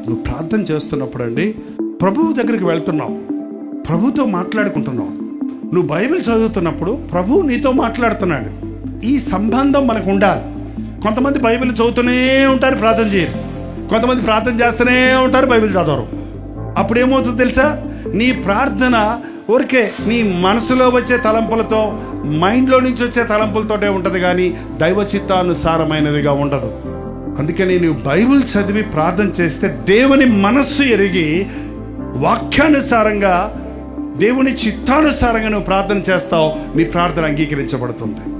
నువ్వు ప్రార్థన చేస్తున్నప్పుడు అండి ప్రభువు దగ్గరికి వెళ్తున్నావు ప్రభుతో మాట్లాడుకుంటున్నావు నువ్వు బైబిల్ చదువుతున్నప్పుడు ప్రభువు నీతో మాట్లాడుతున్నాడు ఈ సంబంధం మనకు ఉండాలి కొంతమంది బైబిల్ చదువుతూనే ఉంటారు ప్రార్థన చేయరు కొంతమంది ప్రార్థన చేస్తూనే ఉంటారు బైబిల్ చదవరు అప్పుడు ఏమవుతుందో తెలుసా నీ ప్రార్థన ఊరికే నీ మనసులో వచ్చే తలంపులతో మైండ్లో నుంచి వచ్చే తలంపులతోటే ఉంటుంది కానీ దైవ చిత్తానుసారమైనదిగా ఉండదు అందుకని నువ్వు బైబిల్ చదివి ప్రార్థన చేస్తే దేవుని మనస్సు ఎరిగి వాక్యానుసారంగా దేవుని చిత్తానుసారంగా నువ్వు ప్రార్థన చేస్తావు నీ ప్రార్థన అంగీకరించబడుతుంది